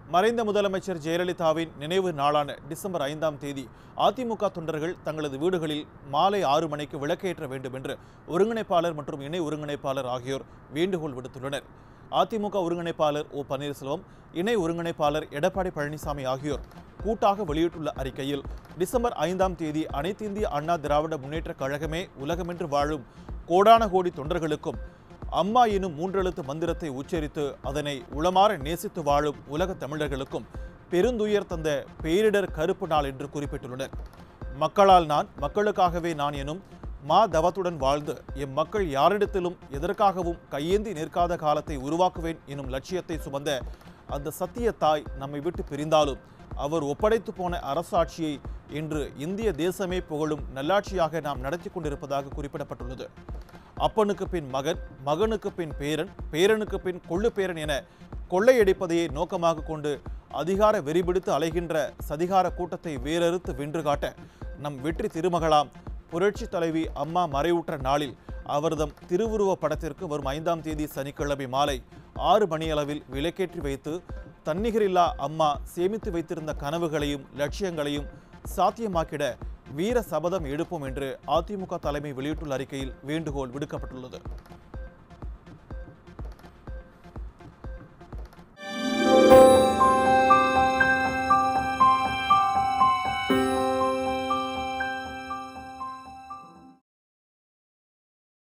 மறைந்த முதலமைச்சர் ஜெயலலிதாவின் நினைவு நாளான டிசம்பர் ஐந்தாம் தேதி அதிமுக தொண்டர்கள் தங்களது வீடுகளில் மாலை ஆறு மணிக்கு விளக்கேற்ற வேண்டும் என்று ஒருங்கிணைப்பாளர் மற்றும் இணை ஒருங்கிணைப்பாளர் ஆகியோர் வேண்டுகோள் விடுத்துள்ளனர் அதிமுக ஒருங்கிணைப்பாளர் ஓ பன்னீர்செல்வம் இணை ஒருங்கிணைப்பாளர் எடப்பாடி பழனிசாமி ஆகியோர் கூட்டாக வெளியிட்டுள்ள அறிக்கையில் டிசம்பர் ஐந்தாம் தேதி அனைத்திந்திய அண்ணா திராவிட முன்னேற்றக் கழகமே உலகமென்று வாழும் கோடான கோடி தொண்டர்களுக்கும் அம்மா எனும் மூன்றெழுத்து மந்திரத்தை உச்சரித்து அதனை உளமாற நேசித்து வாழும் உலகத் தமிழர்களுக்கும் பெருந்துயர் தந்த பேரிடர் கருப்பு நாள் என்று குறிப்பிட்டுள்ளனர் மக்களால் நான் மக்களுக்காகவே நான் எனும் மா தவத்துடன் வாழ்ந்து எம் மக்கள் யாரிடத்திலும் எதற்காகவும் கையேந்தி நிற்காத காலத்தை உருவாக்குவேன் எனும் லட்சியத்தை சுமந்த அந்த சத்திய தாய் நம்மை விட்டு பிரிந்தாலும் அவர் ஒப்படைத்து போன அரசாட்சியை இன்று இந்திய தேசமே புகழும் நல்லாட்சியாக நாம் நடத்தி கொண்டிருப்பதாக குறிப்பிடப்பட்டுள்ளது அப்பனுக்கு பின் மகன் மகனுக்கு பின் பேரன் பேரனுக்கு பின் கொள்ளு பேரன் என கொள்ளையடிப்பதையே நோக்கமாக கொண்டு அதிகார வெறிபிடித்து அலைகின்ற சதிகார கூட்டத்தை வேறறுத்து வென்று காட்ட நம் வெற்றி திருமகளாம் புரட்சி தலைவி அம்மா மறைவுற்ற நாளில் அவர்தம் திருவுருவ படத்திற்கு வரும் ஐந்தாம் தேதி சனிக்கிழமை மாலை ஆறு மணியளவில் விளக்கேற்றி வைத்து தன்னிகரில்லா அம்மா சேமித்து வைத்திருந்த கனவுகளையும் லட்சியங்களையும் சாத்தியமாக்கிட வீர சபதம் எடுப்போம் என்று அதிமுக தலைமை வெளியிட்டுள்ள அறிக்கையில் வேண்டுகோள் விடுக்கப்பட்டுள்ளது